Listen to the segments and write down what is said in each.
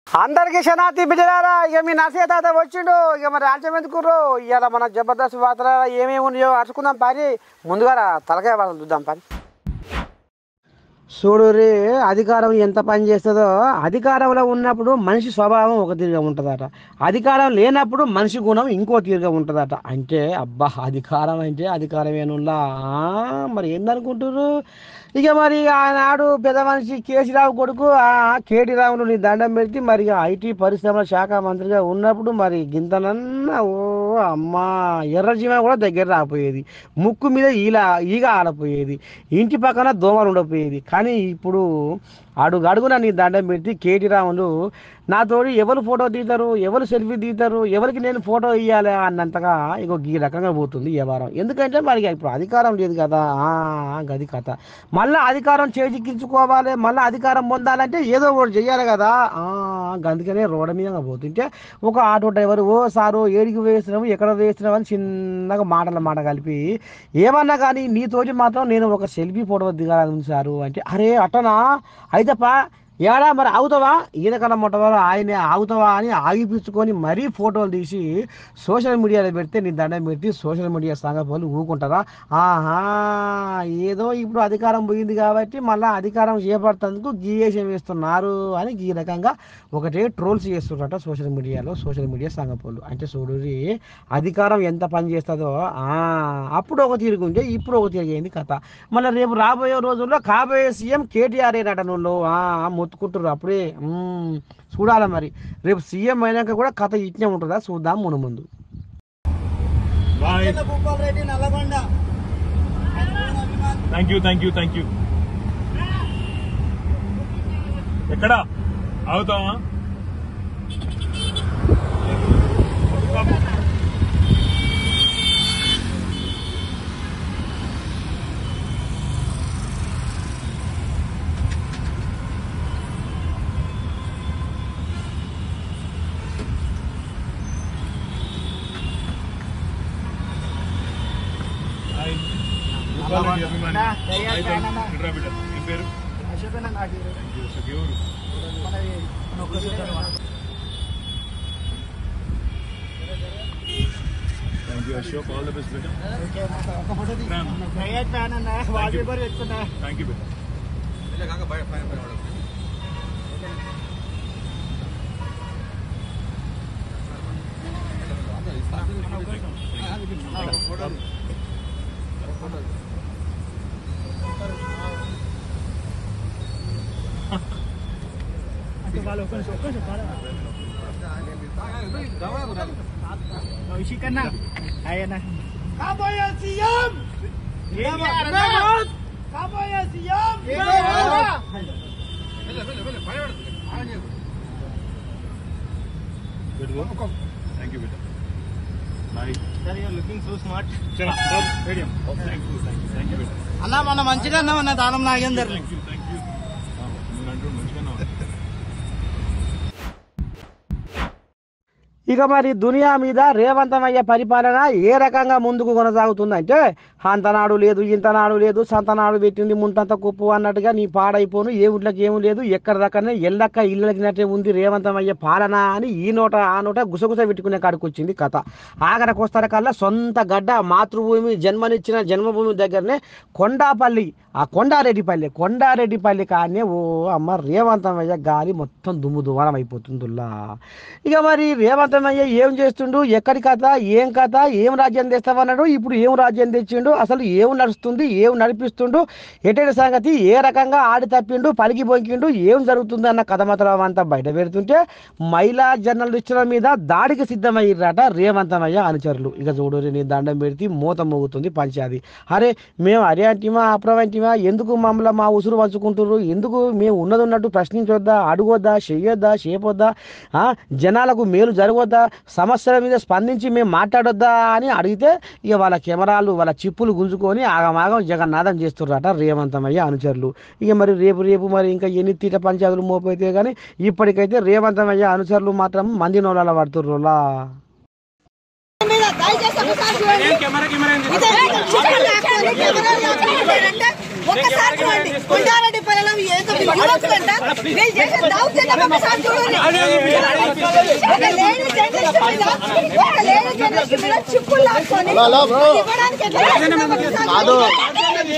అందరికి శనార్థి బిడ్డలారా ఇక మీ నర్సయ్య తాత వచ్చిండు ఇక మరి ఆలస్యం ఎందుకుర్రు ఇవాళ మన జబర్దస్త్ వార్తల ఏమేమి ఉన్నాయో అరుచుకుందాం పని ముందుగా రా, తలకాయ వాళ్ళని చూద్దాం పని చూడు రే అధికారం ఎంత పని చేస్తుందో అధికారంలో ఉన్నప్పుడు మనిషి స్వభావం ఒక తీరుగా ఉంటుందట అధికారం లేనప్పుడు మనిషి గుణం ఇంకో తీరుగా ఉంటుందట అంటే అబ్బా అధికారం అంటే అధికారం ఏనుల్లా మరి ఏందనుకుంటున్నారు ఇక మరి ఆనాడు పెద్ద మనిషి కేసీరావు కొడుకు ఆ కేటీ రావును నీ దండం పెట్టి మరి ఇక ఐటీ పరిశ్రమల శాఖ మంత్రిగా ఉన్నప్పుడు మరి గింతనన్నా ఓ అమ్మా ఎర్రజీవ కూడా దగ్గర రాపోయేది ముక్కు మీద ఈల ఈగ ఆడపోయేది ఇంటి పక్కన దోమలు ఉండపోయేది కానీ ఇప్పుడు అడుగు అడుగున నీ దండం పెట్టి కేటీ రాములు నాతోటి ఎవరు ఫోటో తీస్తారు ఎవరు సెల్ఫీ తీస్తారు ఎవరికి నేను ఫోటో ఇవ్వాలి అన్నంతగా ఇగో ఈ రకంగా పోతుంది ఈ వ్యవహారం ఎందుకంటే మరి ఇప్పుడు అధికారం లేదు కదా ఆ, గది కథ మళ్ళీ అధికారం చేజిక్కించుకోవాలి మళ్ళీ అధికారం పొందాలంటే ఏదో ఒకటి చెయ్యాలి కదా ఆ, అందుకనే రోడ్డు మీద పోతుంటే ఒక ఆటో డ్రైవర్ ఓ సారు ఏడికి వేస్తున్నావు ఎక్కడ వేస్తున్నావు అని చిన్నగా మాటల మాట కలిపి ఏమన్నా కానీ నీతోటి మాత్రం నేను ఒక సెల్ఫీ ఫోటో దిగాలని సారు అంటే అరే అట్టనా అయితేపా ఏడా మరి ఆగుతావా ఈయన కన్నా మొట్టమొదటి ఆయనే ఆగుతావా అని ఆగిపించుకొని మరీ ఫోటోలు తీసి సోషల్ మీడియాలో పెడితే నీ దండం పెట్టి సోషల్ మీడియా సంఘ వాళ్ళు ఊరుకుంటారా ఆహా ఏదో ఇప్పుడు అధికారం పోయింది కాబట్టి మళ్ళీ అధికారం చేపడుతందుకు గీయేషం వేస్తున్నారు అని ఈ రకంగా ఒకటే ట్రోల్స్ చేస్తున్నారట సోషల్ మీడియాలో సోషల్ మీడియా సంఘ వాళ్ళు అంటే చూడురి అధికారం ఎంత పని చేస్తుందో ఆ, అప్పుడు ఒక తిరుగుంటే ఇప్పుడు ఒక తిరిగేంది కథ మళ్ళీ రేపు రాబోయే రోజుల్లో కాబోయే సీఎం కేటీఆర్ ఏనట నువ్వు మొత్తుకుంటారు అప్పుడే మ్మ్, చూడాలి మరి రేపు సీఎం అయినాక కూడా కథ ఇట్నే ఉంటుందా చూద్దాం మును ముందు bye Reddy Nalgonda thank you thank you thank you ఎక్కడ అవుతావా హాయ్. భూపాలరెడ్డి అభిమాని. నా, దయ్యాలు హాయ్, ఫ్యాన్ అన్న. ఇట్రా బిడ్డ. నీ పేరు అశోకన్న నాకు థ్యాంక్ యూ అశోక్. ఎవరు మనది నొక్కసూత్రం. Thank you Ashok all the best బిడ్డ ఓకే అన్న, ఒక ఫోటో తీ. రాను. దయ్యాలు ఫ్యాన్ అన్న వాల్ పేపర్ పెట్టుకున్నా థ్యాంక్ యూ బిడ్డ కన్నా అయ్యన్న కాబోయే సీఎం కాబోయే సీఎం పెట్టుకో థ్యాంక్ యూ బిడ్డ బాయ్ లుకింగ్ సో స్మార్ట్ చలో రేడియం thank you thank you thank you బిడ్డ అన్న మన మంచిగా అన్నావు అన్న Danam Nagender thank you thank you నేను అంటూ మంచిగానే ఉన్నా. ఇక మరి దునియా మీద రేవంతమయ్య పరిపాలన ఏ రకంగా ముందుకు కొనసాగుతుందంటే అంతనాడు లేదు ఇంతనాడు లేదు సంతనాడు పెట్టింది ముంతంత కుప్పు అన్నట్టుగా నీ పాడైపోను ఏ ఊళ్ళకి ఏమీ లేదు ఎక్కడ దక్కనే ఎల్లక్క ఇళ్ళకినట్టే ఉంది రేవంతమయ్య పాలన అని ఈ నోట ఆ నోట గుసగుస పెట్టుకునే కాడికి వచ్చింది కథ ఆఖరికి వస్తార కల్లా సొంత గడ్డ మాతృభూమి జన్మనిచ్చిన జన్మభూమి దగ్గరనే కొండాపల్లి ఆ కొండారెడ్డిపల్లి కొండారెడ్డిపల్లి కానీ ఓ అమ్మ రేవంతమయ్య గాలి మొత్తం దుమ్ము దుమారం అయిపోతుందిలా ఇక మరి రేవంతమయ్య ఏం చేస్తుండు ఎక్కడి కథ ఏం కథ ఏం రాజ్యం తెస్తామన్నాడు ఇప్పుడు ఏం రాజ్యం తెచ్చిండు అసలు ఏం నడుస్తుంది ఏం నడిపిస్తుండు ఎటువంటి సంగతి ఏ రకంగా ఆడి తప్పిండు పలికి బొంకిండు ఏం జరుగుతుంది అన్న కథ మాత్రం అంతా బయట పెడుతుంటే మహిళా జర్నలిస్టుల మీద దాడికి సిద్ధమయ్యారట రేవంతమయ్య అనుచరులు ఇక చూడు నీ దండం పెడితే మూత మోగుతుంది పంచాది అరే మేము అరే అంటిమా అప్రవంటిమా ఎందుకు మమ్మల్ని మా ఉసురు పంచుకుంటున్నారు ఎందుకు మేము ఉన్నది ఉన్నట్టు ప్రశ్నించొద్దా అడగొద్దా చెయ్యొద్దా చేయొద్దా ఆ, జనాలకు మేలు జరగొద్దా సమస్యల మీద స్పందించి మేము మాట్లాడొద్దా అని అడిగితే ఇక వాళ్ళ కెమెరాలు వాళ్ళ చిప్పులు గుంజుకొని ఆగమాగం జగన్నాథం చేస్తున్నారట రేవంతమయ్య అనుచరులు ఇక మరి రేపు రేపు మరి ఇంకా ఎన్ని తీట పంచాయతీలు మోపైతే కానీ ఇప్పటికైతే రేవంతమయ్య అనుచరులు మాత్రం మంది నోళ్ళ పడుతుర్రులా మీద దయచేసి ఒకసారి చూడండి. ఇదే చెప్పండి, కెమెరా అంటే ఒక్కసారి చూడండి కొండారెడ్డి పల్లెలో ఏదో యువకులంట వీళ్ళు చేసే దౌర్జన్యం ఒకసారి చూడండి ఒక లేడీ జర్నలిస్ట్ మీద ఒక లేడీ జర్నలిస్ట్ మీద చిక్కులు లాక్కొని ఇవ్వడానికి ఎట్లా చేస్తున్నారో ఒకసారి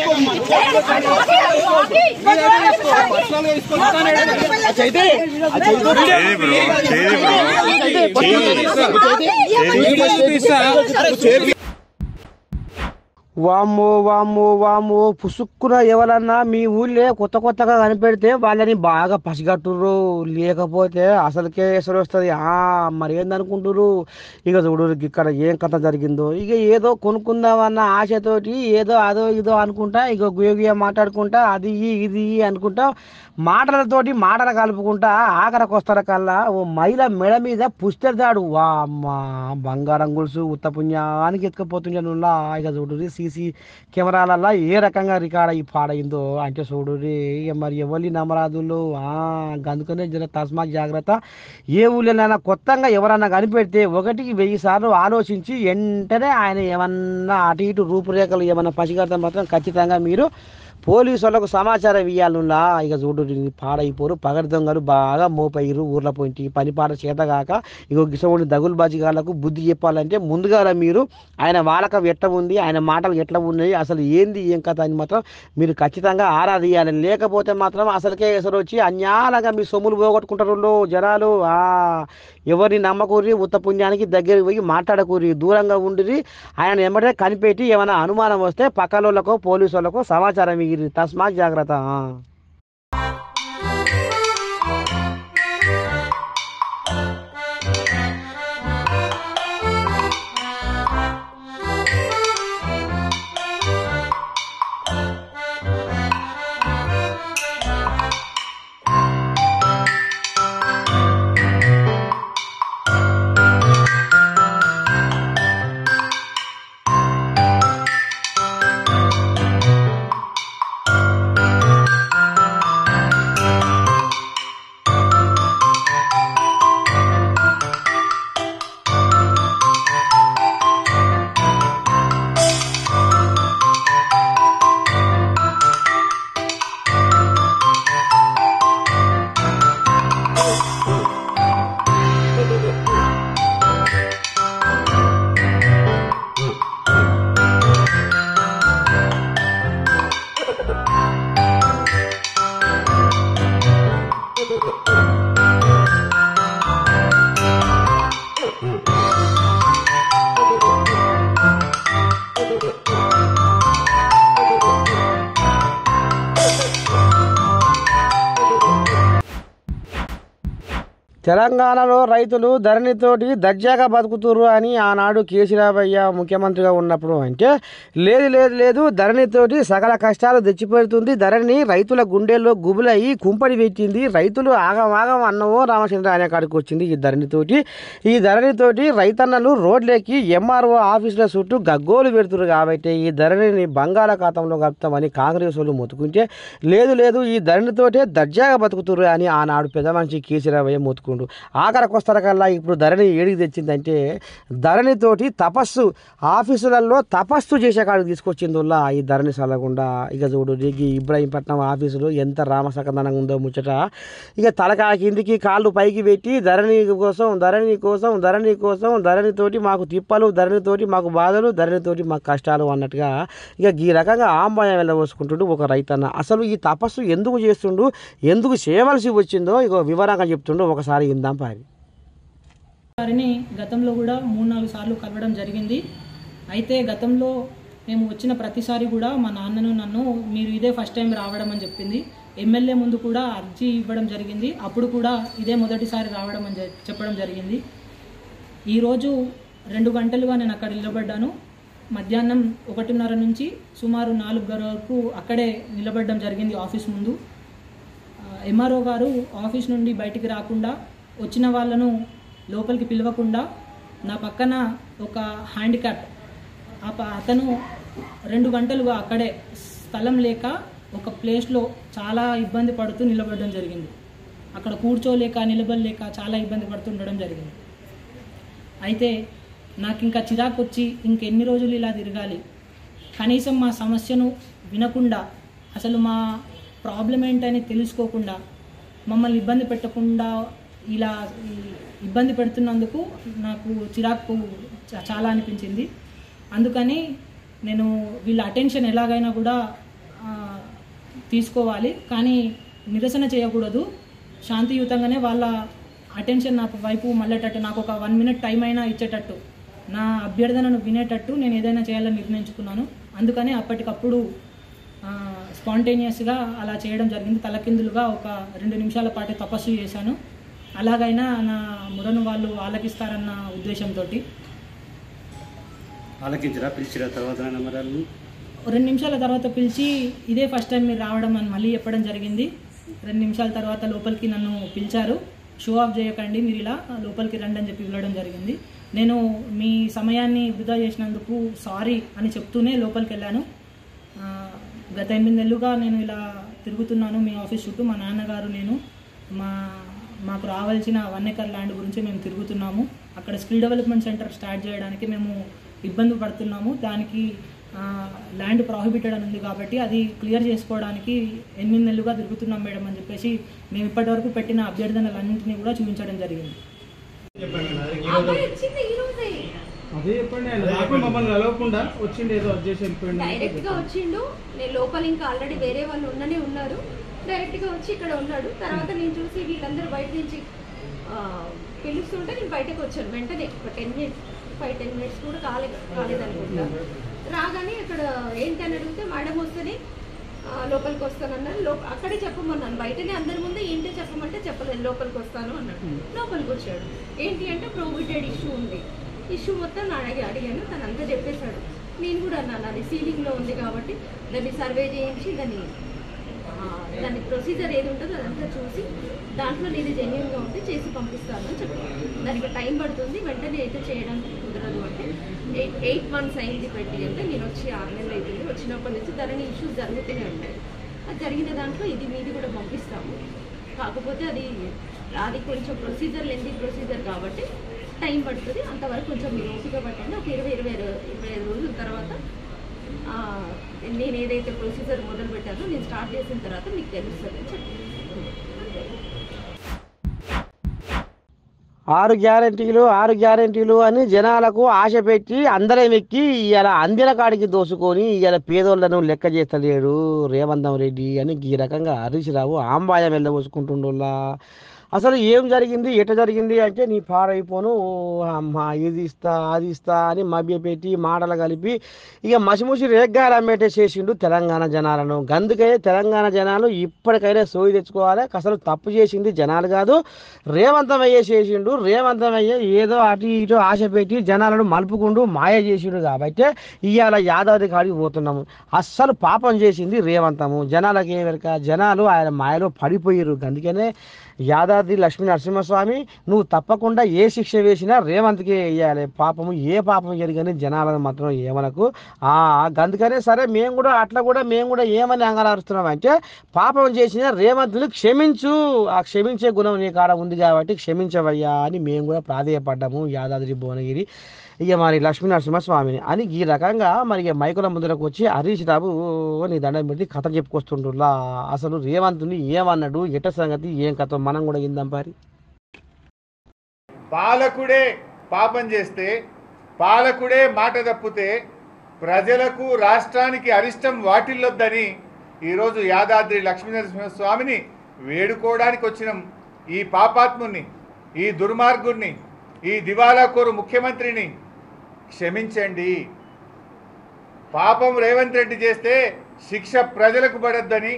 వామ్మో వామ్మో వామ్మో పుసుక్కున ఎవరన్నా మీ ఊళ్ళో కొత్త కొత్తగా కనిపెడితే వాళ్ళని బాగా పసిగట్టుర్రు లేకపోతే అసలుకే ఎసరు వస్తుంది ఆ మరి ఏందనుకుంటుర్రు ఇక చూడు ఇక్కడ ఏం కథ జరిగిందో ఇక ఏదో కొనుక్కుందామన్న ఆశతోటి ఏదో అదో ఇదో అనుకుంటా ఇక గుయగుయ మాట్లాడుకుంటా అది ఇయ్యి, ఇది ఇయ్యి అనుకుంటా మాటలతోటి మాటలు కలుపుకుంటా ఆఖరికి వస్తార కల్లా ఓ మహిళ మెడ మీద పుస్తెడతాడు వా అమ్మా బంగారం గొలుసు ఉత్త పుణ్యానికి ఎత్తుకపోతుండనులా ఇక చూడు సీసీ కెమెరాలల్లో ఏ రకంగా రికార్డ్ అయ్యి పాడైందో అంటే చూడు ఇక మరి ఎవరి నమరాదులు అందుకనే జర తస్మా జాగ్రత్త ఏ ఊళ్ళోనైనా కొత్తగా ఎవరన్నా కనిపెడితే ఒకటికి వెయ్యి సార్లు ఆలోచించి వెంటనే ఆయన ఏమన్నా అటు ఇటు రూపురేఖలు ఏమన్నా పసిగడితే మాత్రం ఖచ్చితంగా మీరు పోలీసు వాళ్ళకు సమాచారం ఇవ్వాలన్నా ఇక చూడు ఇది పాడైపోరు పగటి దొంగలు బాగా మోపయ్యారు ఊర్లో పోయి పని పాట చేతగాక ఇగో గిసోడి దగులు బాజిగాళ్ళకు బుద్ధి చెప్పాలంటే ముందుగా మీరు ఆయన వాడకం ఎట్లా ఉంది ఆయన మాటలు ఎట్లా ఉన్నాయి అసలు ఏంది ఏం కథ అని మాత్రం మీరు ఖచ్చితంగా ఆరా తీయాలి లేకపోతే మాత్రం అసలుకే ఎసరు వచ్చి అన్యాలంగా మీ సొమ్ములు పోగొట్టుకుంటారు జనాలు ఆ ఎవరిని నమ్మకూరి ఉత్త పుణ్యానికి దగ్గరికి పోయి మాట్లాడకూరి దూరంగా ఉండిరి ఆయన ఎమ్మటే కనిపెట్టి ఏమైనా అనుమానం వస్తే పక్కలోళ్ళకో పోలీసు వాళ్ళకో సమాచారం ఇగిరి తస్మా జాగ్రత్త ఆ. తెలంగాణలో రైతులు ధరణితోటి దర్జాగా బతుకుతుర్రు అని ఆనాడు కేసీరావయ్య ముఖ్యమంత్రిగా ఉన్నప్పుడు అంటే లేదు లేదు లేదు ధరణితోటి సకల కష్టాలు తెచ్చిపెడుతుంది ధరణి రైతుల గుండెల్లో గుబులయ్యి కుంపడి పెట్టింది రైతులు ఆగం ఆగం అన్నవో రామచంద్ర అనే కాడికి వచ్చింది ఈ ధరణితోటి ఈ ధరణితోటి రైతన్నలు రోడ్లెక్కి ఎంఆర్ఓ ఆఫీసుల చుట్టూ గగ్గోలు పెడుతున్నారు కాబట్టి ఈ ధరణిని బంగాళాఖాతంలో కలుపుతామని కాంగ్రెస్ వాళ్ళు మొత్తుకుంటే లేదు లేదు ఈ ధరణితోటే దర్జాగా బతుకుతుర్రు అని ఆనాడు పెద్ద మనిషి కేసీరావయ్య మొత్తుకుండు ఆఖరికి వస్తారు కల్లా ఇప్పుడు ధరణి ఏడికి తెచ్చిందంటే ధరణితోటి తపస్సు ఆఫీసులలో తపస్సు చేసే కాడికి తీసుకొచ్చిందిలా ఈ ధరణి సలగుండా ఇక చూడు ఈ ఇబ్రాహీంపట్నం ఆఫీసులో ఎంత రామసకదనంగా ఉందో ముచ్చట ఇక తలకా కిందికి కాళ్ళు పైకి పెట్టి ధరణి కోసం ధరణి కోసం ధరణి కోసం ధరణితోటి మాకు తిప్పలు ధరణితోటి మాకు బాధలు ధరణితోటి మాకు కష్టాలు అన్నట్టుగా ఇక ఈ రకంగా ఆంబాయం వెళ్ళబోసుకుంటుండు ఒక రైతన్న అసలు ఈ తపస్సు ఎందుకు చేస్తుండు ఎందుకు చేయవలసి వచ్చిందో ఇక వివరంగా చెప్తుండు ఒకసారి ఇందాం పారి వారిని గతంలో కూడా మూడు నాలుగు సార్లు కలవడం జరిగింది అయితే గతంలో మేము వచ్చిన ప్రతిసారి కూడా మా నాన్నను నన్ను మీరు ఇదే ఫస్ట్ టైం రావడం అని చెప్పింది ఎమ్మెల్యే ముందు కూడా అర్జీ ఇవ్వడం జరిగింది అప్పుడు కూడా ఇదే మొదటిసారి రావడం అని చె- చెప్పడం జరిగింది ఈరోజు రెండు గంటలుగా నేను అక్కడ నిలబడ్డాను మధ్యాహ్నం ఒకటిన్నర నుంచి సుమారు నాలుగు వరకు అక్కడే నిలబడడం జరిగింది ఆఫీస్ ముందు ఎంఆర్ఓ గారు ఆఫీస్ నుండి బయటికి రాకుండా వచ్చిన వాళ్ళను లోపలికి పిలవకుండా నా పక్కన ఒక హ్యాండిక్యాప్ ఆ ప- అతను రెండు గంటలుగా అక్కడే స్థలం లేక ఒక ప్లేస్లో చాలా ఇబ్బంది పడుతూ నిలబడడం జరిగింది అక్కడ కూర్చోలేక నిలబడలేక చాలా ఇబ్బంది పడుతూ ఉండడం జరిగింది అయితే నాకు ఇంకా చిరాకు వచ్చి ఇంకెన్ని రోజులు ఇలా తిరగాలి కనీసం మా సమస్యను వినకుండా అసలు మా ప్రాబ్లం ఏంటని తెలుసుకోకుండా మమ్మల్ని ఇబ్బంది పెట్టకుండా ఇలా ఈ ఇబ్బంది పెడుతున్నందుకు నాకు చిరాకు చా- చాలా అనిపించింది అందుకని నేను వీళ్ళ అటెన్షన్ ఎలాగైనా కూడా ఆ, తీసుకోవాలి కానీ నిరసన చేయకూడదు శాంతియుతంగానే వాళ్ళ అటెన్షన్ నాకు వైపు మళ్ళేటట్టు నాకు ఒక వన్ మినిట్ టైం అయినా ఇచ్చేటట్టు నా అభ్యర్థనను వినేటట్టు నేను ఏదైనా చేయాలని నిర్ణయించుకున్నాను అందుకని అప్పటికప్పుడు స్పాంటేనియస్గా అలా చేయడం జరిగింది తలకిందులుగా ఒక రెండు నిమిషాల పాటు తపస్సు చేశాను అలాగైనా నా మురను వాళ్ళు ఆలకిస్తారన్న ఉద్దేశంతో ఆలకించరా పిలిచిరా తర్వాత మరి వాళ్ళని? రెండు నిమిషాల తర్వాత పిలిచి ఇదే ఫస్ట్ టైం మీరు రావడం అని మళ్ళీ చెప్పడం జరిగింది రెండు నిమిషాల తర్వాత లోపలికి నన్ను పిలిచారు షో ఆఫ్ చేయకండి మీరు ఇలా లోపలికి రండి అని చెప్పి వెళ్ళడం జరిగింది నేను మీ సమయాన్ని వృధా చేసినందుకు సారీ అని చెప్తూనే లోపలికి వెళ్ళాను ఆ, గత ఎనిమిది నెలలుగా నేను ఇలా తిరుగుతున్నాను మీ ఆఫీస్ చుట్టూ మా నాన్నగారు నేను మా మాకు రావాల్సిన వన్ ఎకర్ ల్యాండ్ గురించి మేము తిరుగుతున్నాము అక్కడ స్కిల్ డెవలప్మెంట్ సెంటర్ స్టార్ట్ చేయడానికి మేము ఇబ్బంది పడుతున్నాము దానికి ఆ, ల్యాండ్ ప్రాహిబిటెడ్ అని ఉంది కాబట్టి అది క్లియర్ చేసుకోవడానికి ఎనిమిది నెలలుగా తిరుగుతున్నాం మేడం అని చెప్పేసి మేము ఇప్పటివరకు పెట్టిన అభ్యర్థనలన్నింటినీ కూడా చూపించడం జరిగింది అబ్బాయి వచ్చింది ఈ రోజే అదే చెప్పండి ఆయన నాకు మమ్మల్ని కలవకుండా వచ్చిండు ఏదో చేసి వెళ్ళిపోయిండు డైరెక్ట్ గా వచ్చిండు నేను లోపల ఇంకా ఆల్రెడీ వేరే వాళ్ళు ఉన్ననే ఉన్నారు డైరెక్ట్ గా వచ్చి ఇక్కడ ఉన్నాడు తర్వాత నేను చూసి వీళ్ళందరూ బయట నుంచి ఆ, పిలుస్తుంటే నేను బయటకు వచ్చాను వెంటనే ఒక ten minutes five ten minutes కూడా కాలే కాలేదనుకుంటా రాగానే ఇక్కడ ఏంటి అని అడిగితే మేడం వస్తేనే ఆ, లోపలికి వస్తానన్నారు లో అక్కడే చెప్పమన్నాను బయటనే అందరి ముందే ఏంటో చెప్పమంటే చెప్పలేదు లోపలికి వస్తాను అన్నాడు లోపలికి వచ్చాడు ఏంటి అంటే ప్రోహిటెడ్ ఇష్యూ ఉంది ఇష్యూ మొత్తం నా అడిగి అడిగాను తను అంతా చెప్పేశాడు నేను కూడా అన్నాను అది సీలింగ్లో ఉంది కాబట్టి దాన్ని సర్వే చేయించి దాన్ని ఆ, దాని ప్రొసీజర్ ఏది ఉంటుందో అదంతా చూసి దాంట్లో నీది జెన్యున్గా ఉంటే చేసి పంపిస్తాను అని చెప్పాను దానికి టైం పడుతుంది వెంటనే అయితే చేయడానికి కుదరదు అంటే ఎయిట్ ఎయిట్ మంత్స్ అయింది పెట్టి అంటే నేను వచ్చి ఆరు నెలలు అవుతుంది వచ్చినప్పటి నుంచి ధరని ఇష్యూస్ జరుగుతూనే ఉంటాయి అది జరిగిన దాంట్లో ఇది మీది కూడా పంపిస్తాము కాకపోతే అది అది కొంచెం ప్రొసీజర్ లెంది ప్రొసీజర్ కాబట్టి టైం పడుతుంది అంతవరకు కొంచెం మీరు ఓపిక పట్టండి ఒక ఇరవై ఇరవై రో- ఇరవై ఐదు రోజుల తర్వాత ఆ, నేను ఏదైతే ప్రొసీజర్ మొదలు పెట్టానో నేను స్టార్ట్ చేసిన తర్వాత మీకు తెలుస్తుంది అని చెప్పి ఆరు గ్యారంటీలు ఆరు గ్యారంటీలు అని జనాలకు ఆశ పెట్టి అందరం ఎక్కి ఇలా అందిన కాడికి దోసుకొని ఇలా పేదోళ్లను లెక్క చేస్తలేడు రేవంతం రెడ్డి అని ఈ రకంగా హరీష్ రావు ఆంబాయం వెళ్ళబోసుకుంటుండోలా అసలు ఏం జరిగింది ఎట జరిగింది అంటే నీ పాడైపోను ఓ అమ్మా ఇది ఇస్తా అది ఇస్తా అని మభ్యపెట్టి మాటలు కలిపి ఇక మసిముసి రేగ్గాలు అమ్మేటే చేసిండు తెలంగాణ జనాలను గందుకే తెలంగాణ జనాలు ఇప్పటికైనా సోయి తెచ్చుకోవాలి అసలు తప్పు చేసింది జనాలు కాదు రేవంతమయ్యే చేసిండు రేవంతమయ్యే ఏదో అటు ఇటు ఆశ పెట్టి జనాలను మలుపుకుంటూ మాయ చేసిండు కాబట్టి ఇవాళ యాదాద్రి కాడికి పోతున్నాము అస్సలు పాపం చేసింది రేవంతము జనాలకి ఏమెరక జనాలు ఆయన మాయలో పడిపోయారు అందుకనే యాదాద్రి లక్ష్మీ నరసింహస్వామి నువ్వు తప్పకుండా ఏ శిక్ష వేసినా రేవంత్కే వేయాలి పాపము ఏ పాపం జరిగని జనాలను మాత్రం ఏమనకు ఆ అందుకనే సరే మేము కూడా అట్లా కూడా మేము కూడా ఏమని అంగలారుస్తున్నాం అంటే పాపం చేసిన రేవంత్ని క్షమించు ఆ క్షమించే గుణం నీ కాడ ఉంది కాబట్టి క్షమించవయ్యా అని మేము కూడా ప్రాధేయపడ్డాము యాదాద్రి భువనగిరి ఇక మరి లక్ష్మీ నరసింహస్వామిని అని ఈ రకంగా మరి ఇక మైకుల ముందులకు వచ్చి హరీష్ రావు నీ దండం పెట్టి కథ చెప్పుకొస్తుంటులా అసలు రేవంతుని ఏమన్నాడు ఎట సంగతి ఏం కథ మనం కూడా ఇందాం పారి పాలకుడే పాపం చేస్తే పాలకుడే మాట తప్పితే ప్రజలకు రాష్ట్రానికి అరిష్టం వాటిల్లొద్దని ఈరోజు యాదాద్రి లక్ష్మీనరసింహస్వామిని వేడుకోవడానికి వచ్చిన ఈ పాపాత్ముని ఈ దుర్మార్గుణ్ణి ఈ దివాలాకోరు ముఖ్యమంత్రిని క్షమించండి పాపం రేవంత్ రెడ్డి చేస్తే శిక్ష ప్రజలకు పడద్దని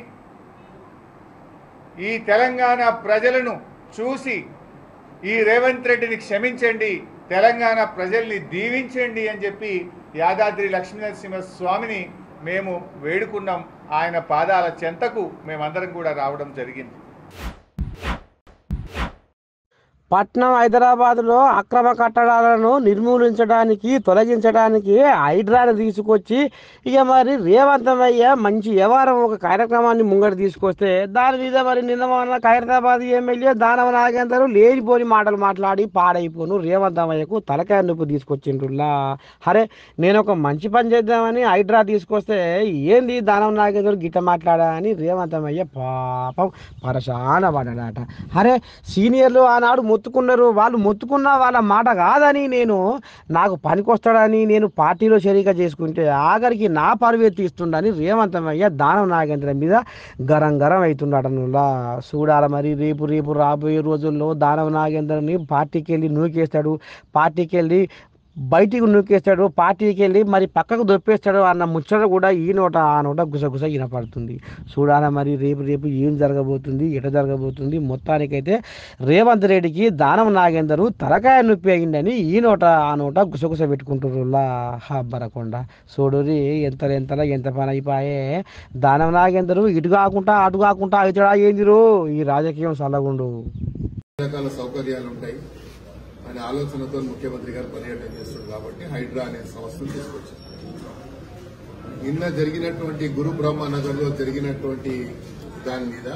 ఈ తెలంగాణ ప్రజలను చూసి ఈ రేవంత్ రెడ్డిని క్షమించండి తెలంగాణ ప్రజల్ని దీవించండి అని చెప్పి యాదాద్రి లక్ష్మీనరసింహ స్వామిని మేము వేడుకున్నాం ఆయన పాదాల చెంతకు మేమందరం కూడా రావడం జరిగింది పట్నం హైదరాబాద్లో అక్రమ కట్టడాలను నిర్మూలించడానికి తొలగించడానికి హైడ్రాను తీసుకొచ్చి ఇక మరి రేవంతమయ్య మంచి వ్యవహారం ఒక కార్యక్రమాన్ని ముంగట తీసుకొస్తే దాని మీద మరి నిన్న మొన్న ఖైరతాబాద్ ఎమ్మెల్యే దానవ నాగేందరు లేనిపోని మాటలు మాట్లాడి పాడైపోను రేవంతమయ్యకు తలకాయ నొప్పి తీసుకొచ్చిండ్రులా అరే నేను ఒక మంచి పని చేద్దామని హైడ్రా తీసుకొస్తే ఏంది దానవ నాగేందరు గిట్ట మాట్లాడా అని రేవంతమయ్య పాపం పరశాన పడ్డాడట అరే సీనియర్లు ఆనాడు మొత్తుకున్నారు వాళ్ళు మొత్తుకున్న వాళ్ళ మాట కాదని నేను నాకు పనికొస్తాడని నేను పార్టీలో షరీక చేసుకుంటే ఆఖరికి నా పరువే తీస్తుండని రేవంతమయ్య దానం నాగేంద్ర మీద గరం గరం అవుతున్నాడనులా చూడాల మరి రేపు రేపు రాబోయే రోజుల్లో దానవ నాగేంద్రని పార్టీకి వెళ్ళి నూకేస్తాడు పార్టీకి వెళ్ళి బయటికి నూకేస్తాడు పార్టీకి వెళ్ళి మరి పక్కకు దొప్పేస్తాడు అన్న ముచ్చట కూడా ఈ నోట ఆ నోట గుసగుస వినపడుతుంది చూడాల మరి రేపు రేపు ఏం జరగబోతుంది ఎట జరగబోతుంది మొత్తానికైతే రేవంత్ రెడ్డికి దానం నాగేందరు తలకాయ నొప్పి అయిందని ఈ నోట ఆ నోట గుసగుస పెట్టుకుంటుర్రులా హబ్బరకొండ చూడురి ఎంత ఎంతలా ఎంత పని అయిపోయే దానం నాగేందరు ఇటు కాకుండా అటు కాకుండా అవుతాడా ఏందిరో ఈ రాజకీయం సల్లగుండు రకాల సౌకర్యాలు ఉంటాయి అనే ఆలోచనతో ముఖ్యమంత్రి గారు పర్యటన చేస్తున్నారు కాబట్టి హైడ్రా అనే సంస్థను తీసుకొచ్చారు నిన్న జరిగినటువంటి గురు బ్రహ్మ నగర్ లో జరిగినటువంటి దాని మీద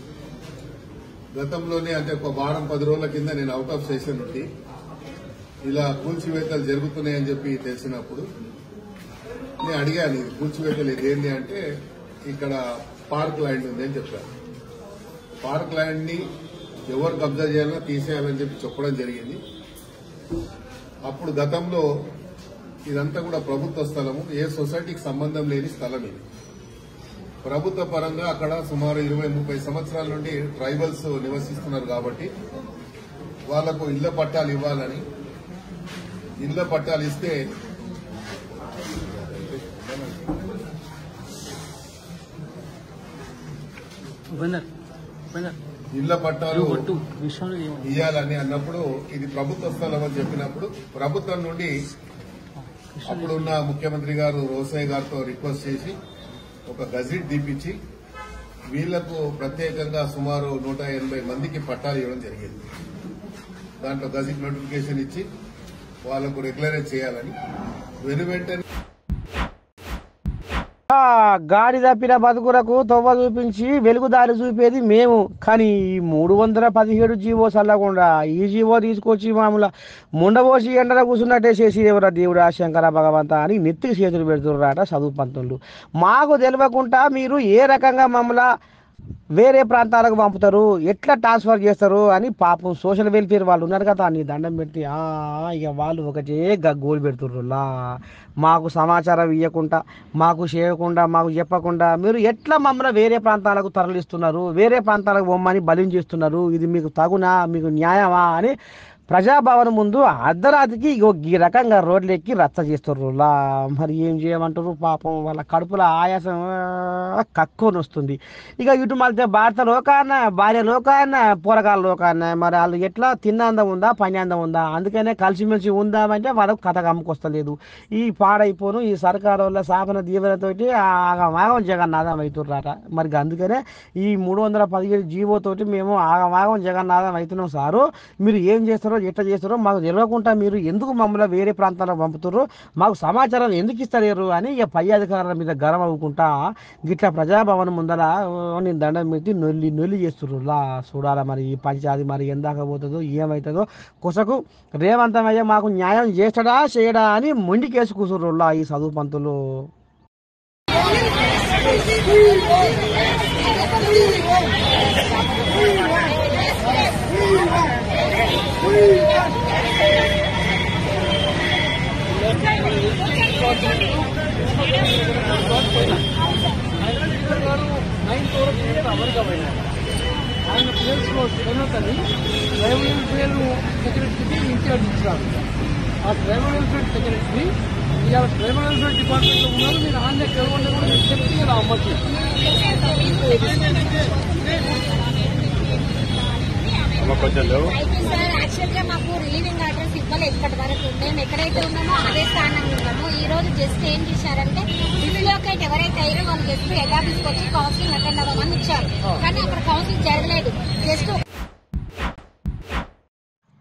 గతంలోనే అంటే ఒక వారం పది రోజుల కింద నేను అవుట్ ఆఫ్ సెషన్ నుండి ఇలా కూల్చివేతలు జరుగుతున్నాయని చెప్పి తెలిసినప్పుడు నేను అడిగాను ఇది కూల్చివేతలు ఇది ఏంటి అంటే ఇక్కడ పార్క్ ల్యాండ్ ఉంది అని చెప్పారు పార్క్ ల్యాండ్ ని ఎవరు కబ్జా చేయాలో తీసేయాలని చెప్పి చెప్పడం జరిగింది అప్పుడు గతంలో ఇదంతా కూడా ప్రభుత్వ స్థలము ఏ సొసైటీకి సంబంధం లేని స్థలం ఇది ప్రభుత్వ పరంగా అక్కడ సుమారు ఇరవై ముప్పై సంవత్సరాల నుండి ట్రైబల్స్ నివసిస్తున్నారు కాబట్టి వాళ్లకు ఇళ్ల పట్టాలు ఇవ్వాలని ఇళ్ల పట్టాలు ఇస్తే ఇళ్ల పట్టాలు ఇవ్వాలని అన్నప్పుడు ఇది ప్రభుత్వ స్థలం అని చెప్పినప్పుడు ప్రభుత్వం నుండి అప్పుడున్న ముఖ్యమంత్రి గారు రోసయ్య గారితో రిక్వెస్ట్ చేసి ఒక గజిట్ తీపించి వీళ్లకు ప్రత్యేకంగా సుమారు నూట ఎనభై మందికి పట్టాలు ఇవ్వడం జరిగింది దాంట్లో గజిట్ నోటిఫికేషన్ ఇచ్చి వాళ్లకు రెగ్యులరైజ్ చేయాలని వెను వెంటనే ఆ, గాడి తప్పిన బతుకులకు తొవ్వ చూపించి వెలుగుదారి చూపేది మేము కానీ ఈ మూడు వందల పదిహేడు జీవో చల్లకుండా ఈ జీవో తీసుకొచ్చి మామూలు ముండబోసి ఎండలో కూర్చున్నట్టే చేసి ఎవరా దేవుడా శంకర భగవంత అని నెత్తికి చేతులు పెడుతుర్రాట చదువు పంతులు మాకు తెలియకుండా మీరు ఏ రకంగా మమ్మల్ని వేరే ప్రాంతాలకు పంపుతారు ఎట్లా ట్రాన్స్ఫర్ చేస్తారు అని పాపం సోషల్ వెల్ఫేర్ వాళ్ళు ఉన్నారు కదా నీ దండం పెట్టి ఆ, ఇక వాళ్ళు ఒకటే గోలు పెడుతుర్రులా మాకు సమాచారం ఇవ్వకుండా మాకు చేయకుండా మాకు చెప్పకుండా మీరు ఎట్లా మమ్మల్ని వేరే ప్రాంతాలకు తరలిస్తున్నారు వేరే ప్రాంతాలకు బొమ్మని బలిం చేస్తున్నారు ఇది మీకు తగునా మీకు న్యాయమా అని ప్రజాభవన్ ముందు అర్ధరాత్రికి ఇగో ఈ రకంగా రోడ్లు ఎక్కి రచ్చ చేస్తుర్రు లా మరి ఏం చేయమంటారు పాపం వాళ్ళ కడుపులో ఆయాసం ఆ, కక్కుని వస్తుంది ఇక ఇటు మళ్ళీ భర్త లోకాన్న భార్య లోకాన్న పోరగాళ్ళ లోకాన్న మరి వాళ్ళు ఎట్లా తిన్నందం ఉందా పని అందం ఉందా అందుకనే కలిసిమెలిసి ఉందామంటే వాళ్ళకు కథ కమ్ముకొస్తలేదు ఈ పాడైపోను ఈ సర్కారు వల్ల శాపన దీవెనతోటి ఆగమాగం జగన్నాథం అవుతుర్రాట మరి అందుకనే ఈ మూడు వందల పదిహేడు జీవోతోటి మేము ఆగమాగం జగన్నాథం అవుతున్నాం సారు మీరు ఏం చేస్తారో ఎట్లా చేస్తారో మాకు తెలియకుండా మీరు ఎందుకు మమ్మల్ని వేరే ప్రాంతాలకు పంపుతారు మాకు సమాచారం ఎందుకు ఇస్తలేరు అని ఇక పై అధికారుల మీద గరం అవ్వకుండా గిట్లా ప్రజాభవన్ ముందర ఓ, నేను దండం పెట్టి నొల్లి నొల్లి చేస్తుర్రు లా చూడాలా మరి ఈ పంచాయతీ మరి ఎందాక పోతుందో ఏమవుతుందో కొసకు రేవంతమయ్య మాకు న్యాయం చేస్తాడా చేయడా అని మొండికేసి కూసుర్రు లా ఈ చదువు పంతులు ఆయన ప్లేస్లో శ్రీమతని ట్రైబల్ వెల్ఫేర్ సెక్రటరీకి ఇన్ఛార్జ్ ఇచ్చారు ఆ ట్రైబల్ వెల్ఫేర్ సెక్రటరీ ఇవాళ ట్రైబల్ వెల్ఫేర్ డిపార్ట్మెంట్లో ఉన్నారు మీరు ఆన్లైన్ కలవండి కూడా మీరు చెప్తే ఇలా అమ్మచ్చు అమ్మ కొంచెం లేవు అయితే సార్ యాక్చువల్ గా మాకు రిలీవింగ్ ఆర్డర్స్ ఇవ్వలేదు ఇప్పటి వరకు మేము ఎక్కడైతే ఉన్నామో అదే స్థానంలో ఉన్నాము ఈ రోజు జస్ట్ ఏం చేశారంటే రిలోకేట్ ఎవరైతే అయ్యారో వాళ్ళు జస్ట్ హెడ్ ఆఫీస్కి వచ్చి కౌన్సిలింగ్ అటెండ్ అవ్వమని ఇచ్చారు కానీ అక్కడ కౌన్సిలింగ్ జరగలేదు జస్ట్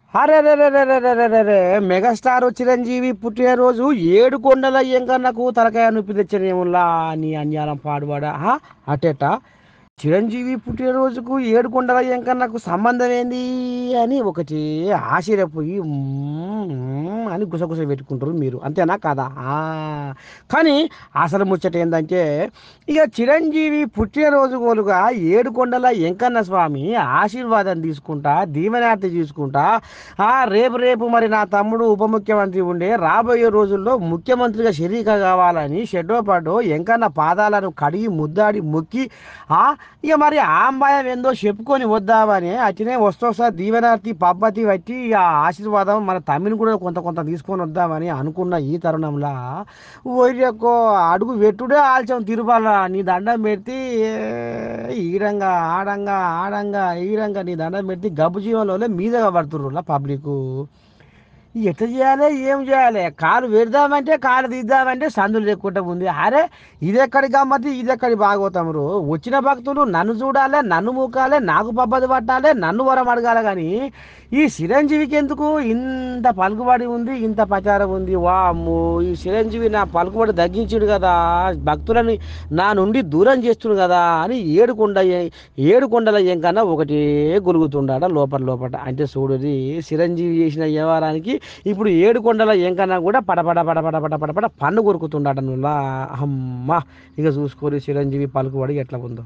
అరే రే రే రే రే రే రే రే రే మెగాస్టార్ చిరంజీవి పుట్టినరోజు ఏడు కొండల ఎంకన్నకు తలకాయ నొప్పి తెచ్చనేములా నీ అన్యాలం పాడువాడా హా? అటేట చిరంజీవి పుట్టినరోజుకు ఏడు కొండల ఎంకన్నకు సంబంధం ఏంది అని ఒకటి ఆశ్చర్యపోయి మ్మ్, మ్మ్ అని గుసగుస పెట్టుకుంటారు మీరు అంతేనా కాదా ఆ. కానీ అసలు ముచ్చట ఏంటంటే ఇక చిరంజీవి పుట్టినరోజు కోలుగా ఏడు కొండల ఎంకన్న స్వామి ఆశీర్వాదం తీసుకుంటా దీవెనార్తి తీసుకుంటా ఆ రేపు రేపు మరి నా తమ్ముడు ఉప ముఖ్యమంత్రి ఉండే రాబోయే రోజుల్లో ముఖ్యమంత్రిగా షరీక కావాలని షెడ్డో పడ్డో ఎంకన్న పాదాలను కడిగి ముద్దాడి మొక్కి ఆ ఇక మరి ఆ అంబాయం ఏందో చెప్పుకొని వద్దామని అట్లనే వస్తోసా దీవెనార్తి పబ్బతి బట్టి ఆ ఆశీర్వాదం మన తమ్మిని కూడా కొంత కొంత తీసుకొని వద్దామని అనుకున్న ఈ తరుణంలో ఒరియక్కో అడుగు పెట్టుడే ఆల్చం తిరుపాల నీ దండం పెడితే ఈడంగా ఆడంగా ఆడంగా ఈడంగా నీ దండం పెడితే గబ్బు జీవంలో మీదగా పడుతుర్రు పబ్లిక్ ఎట్లా చేయాలి ఏం చేయాలి కాలు పెడదామంటే కాలు తీద్దామంటే సందులు లేకుండా ఉంది అరే ఇదెక్కడి గమ్మతి ఇదెక్కడి భాగవతమురు వచ్చిన భక్తులు నన్ను చూడాలి నన్ను మూకాలి నాకు పబ్బది పట్టాలి నన్ను వరం అడగాలి కానీ ఈ చిరంజీవికి ఎందుకు ఇంత పలుకుబడి ఉంది ఇంత ప్రచారం ఉంది వామ్మో ఈ చిరంజీవి నా పలుకుబడి తగ్గించుడు కదా భక్తులని నా నుండి దూరం చేస్తుడు కదా అని ఏడుకొండ ఏడుకొండల ఎంకన్నా ఒకటే గొలుగుతుండాడ లోపల లోపల అంటే చూడుది చిరంజీవి చేసిన వ్యవహారానికి ఇప్పుడు ఏడుకొండల ఎంకన్నా కూడా పడపడ పడపడ పడపడ పడ పన్ను కొరుకుతుండాడ నువ్వు అమ్మ ఇక చూసుకోరు చిరంజీవి పలుకుబడి ఎట్లా ఉందో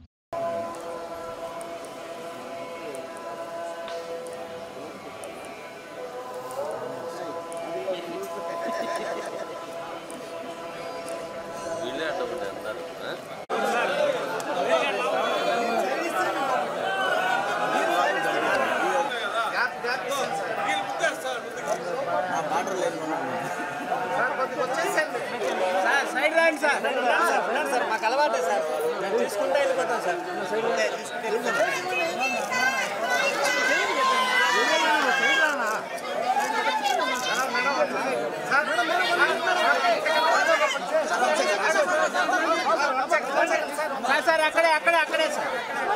సైడ్ రండి సార్ సార్ మాకు అలవాటే సార్ మేము తీసుకుంటే వెళ్ళిపోతాం సార్ సార్ సార్ అక్కడే అక్కడే అక్కడే సార్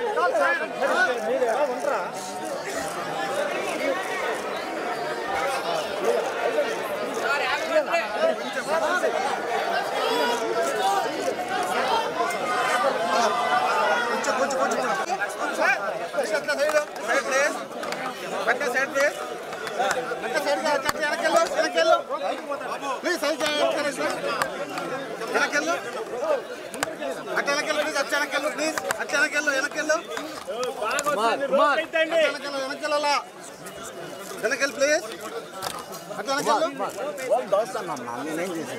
వెనకెళ్ళి ప్లీజ్ అట్లా వెనకెళ్ళు నేనేం చేసి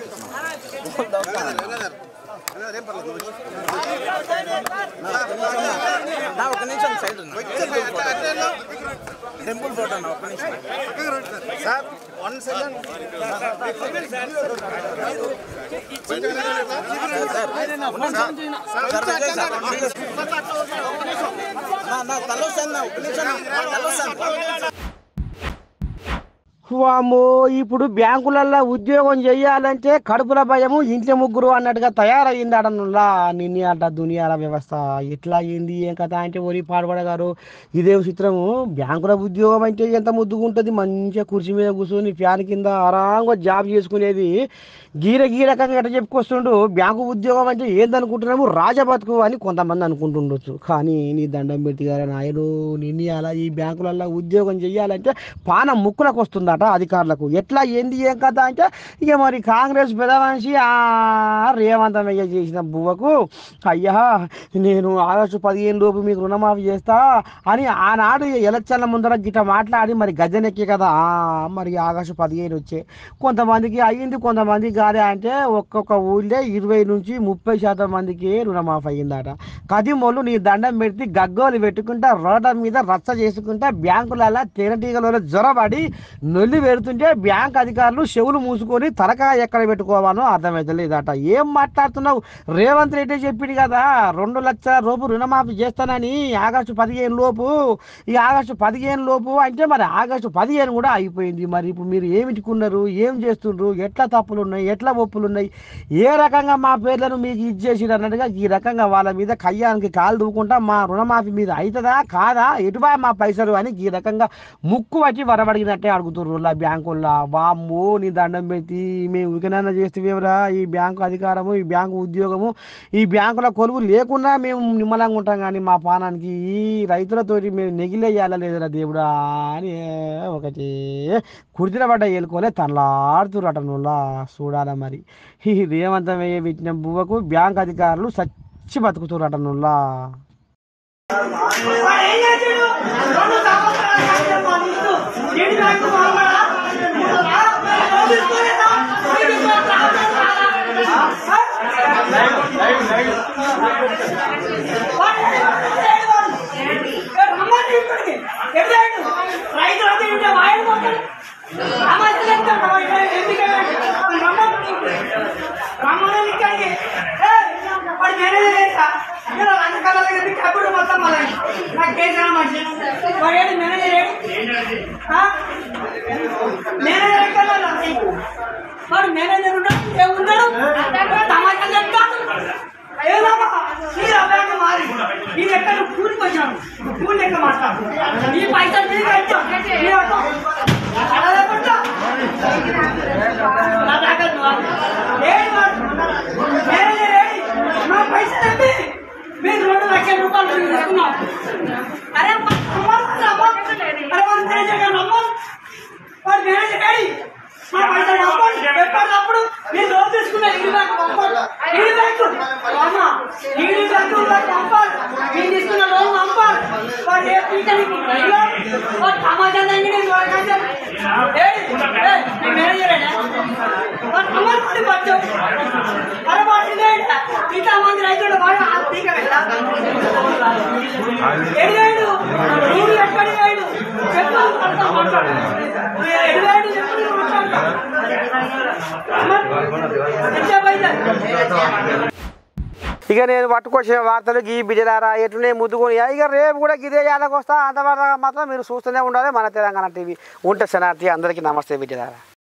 ఏం పర్లేదు నా ఒక నిమిషం సైడ్ ఉన్నా అట్లా అట్లా వెళ్ళు. టెంపుల్ ఫోటో నా ఒక నిమిషం సార్ వన్ సెకండ్ నా నా తలొస్తాను నా ఒక నిమిషం నా తలొస్తాను వామ్మో ఇప్పుడు బ్యాంకులల్లో ఉద్యోగం చేయాలంటే కడుపుల భయము ఇంట్లో ముగ్గురు అన్నట్టుగా తయారయ్యింది అడనులా నిన్న అట దునియాల వ్యవస్థ ఎట్లా అయ్యింది ఏం కథ అంటే ఒరి పాడుపడగారు ఇదేం చిత్రము బ్యాంకుల ఉద్యోగం అంటే ఎంత ముద్దుగా ఉంటుంది మంచిగా కుర్చీ మీద కూర్చొని ఫ్యాన్ కింద ఆరాంగా జాబ్ చేసుకునేది గీర గీరకంగా ఎట్లా చెప్పుకొస్తుండు బ్యాంకు ఉద్యోగం అంటే ఏందనుకుంటున్నాము రాజబతుకు అని కొంతమంది అనుకుంటుండొచ్చు కానీ నీ దండం పెట్టి గారు నాయను నిన్న ఈ బ్యాంకులలో ఉద్యోగం చేయాలంటే పానం ముక్కులకు వస్తుందట అధికారులకు ఎట్లా ఏంది ఏం కథ అంటే ఇక మరి కాంగ్రెస్ పెద్ద మనిషి ఆ రేవంతమయ్య చేసిన బువ్వకు అయ్యా నేను ఆగస్టు పదిహేను లోపు మీకు రుణమాఫీ చేస్తా అని ఆనాడు ఎలక్షన్ల ముందర గిట్ట మాట్లాడి మరి గద్దెనెక్కి కదా ఆ, మరి ఆగస్టు పదిహేను వచ్చే కొంతమందికి అయ్యింది కొంతమందికి కాదే అంటే ఒక్కొక్క ఊళ్ళో ఇరవై నుంచి ముప్పై శాతం మందికి రుణమాఫీ అయ్యిందట కదిమోళ్ళు నీ దండం పెడితే గగ్గోలు పెట్టుకుంటా రోడ్ల మీద రచ్చ చేసుకుంటా బ్యాంకులలో తేనెటీగలలో జ్వరపడి నొల్లి లొల్లి పెడుతుంటే బ్యాంక్ అధికారులు చెవులు మూసుకొని తలకా ఎక్కడ పెట్టుకోవాలో అర్థమవుతలేదట ఏం మాట్లాడుతున్నావు రేవంత్ రెడ్డి చెప్పింది కదా రెండు లక్షల రూపు రుణమాఫీ చేస్తానని ఆగస్టు పదిహేను లోపు ఈ ఆగస్టు పదిహేను లోపు అంటే మరి ఆగస్టు పదిహేను కూడా అయిపోయింది మరి ఇప్పుడు మీరు ఏమిటికున్నారు ఏం చేస్తుండ్రు ఎట్లా తప్పులు ఉన్నాయి ఎట్లా ఒప్పులు ఉన్నాయి ఏ రకంగా మా పేర్లను మీకు ఇచ్చేసి అన్నట్టుగా ఈ రకంగా వాళ్ళ మీద కయ్యానికి కాలు దూకుంటా మా రుణమాఫీ మీద అవుతుందా కాదా ఎటుబా మా పైసలు అని ఈ రకంగా ముక్కు పట్టి వరబడినట్టే అడుగుతుర్రు ఆ బ్యాంకుల్లో వామ్మో నీ దండం పెట్టి మేము వికనన్న చేస్తేవేమరా ఈ బ్యాంకు అధికారము ఈ బ్యాంకు ఉద్యోగము ఈ బ్యాంకుల కొలువు లేకున్నా మేము నిమ్మలంగా ఉంటాం కానీ మా పానానికి ఈ రైతులతోటి మేము నెగిలేయాలా లేదురా దేవుడా అని ఒకటి కుర్తిన పడ్డ ఏలుకోలే తనలాడుతురట నువ్వులా చూడాలా మరి ఈ రేవంతం వేయ పెట్టిన బువ్వకు బ్యాంక్ అధికారులు సచ్చి బతుకుతురట నువ్వులా వాడు మేనేజర్ ఉన్నాడు ఏమున్నాడు తమాషా చెప్తాడు ఏదమ్మా మీరు అబ్బాయి మారి ఈ లెక్క నువ్వు కూలికి వచ్చాను కూలి లెక్క మాట్లాడు ఈ పైసలు మీరు కట్టాం మీరు అర్థం. అలా లేకుండా నా దగ్గర నువ్వు. ఏడు వాడు. మేనేజర్ ఏడి? నా పైసలు ఎమ్మి మీరు రెండు లక్షల రూపాయలు మీరు తీసుకున్నాం అరే అమ్మా, అమ్మా, అమ్మా. అరే వాడు మేనేజర్ గారు అమ్మా వాడు మేనేజర్ ఏడి? మా పైసలు అమ్మండి. ఎప్పటికప్పుడు మీరు లోన్ తీసుకున్న ఇల్లు బ్యాంకు పంపాలి. ఇల్లు బ్యాంకు. అమ్మ, ఇల్లు బ్యాంకు బ్యాంకు పంపాలి. మీరు తీసుకున్న లోన్ పంపాలి. వాడు ఏ పీకని ఇల్లు, వాడు సమాజం దగ్గర నేను వాడు కంటే, ఏయ్, ఏయ్, మీ మేనేజరేనా? వాడు అమ్మని పట్టు. అరే వాడు ఇదేంటా? ఇంత మంది రైతులు వాడు ఆ పీక వెళ్ళా? ఎడిగాడు? నువ్వు ఎక్కడికి వేడు? చెప్పు, అంతా మాట్లాడు. నువ్వు ఎడిగాడు చెప్పు, నువ్వు మాట్లాడు. ఇక నేను పట్టుకొచ్చిన వార్తలు గీ బిడ్డలారా ఎట్లనే ముద్దుకొని ఇక రేపు కూడా గిదే జాలకు వస్తా అంతవరకు మాత్రం మీరు చూస్తూనే ఉండాలి మన తెలంగాణ టీవీ ఉంటే శనార్థి అందరికీ నమస్తే బిడ్డలారా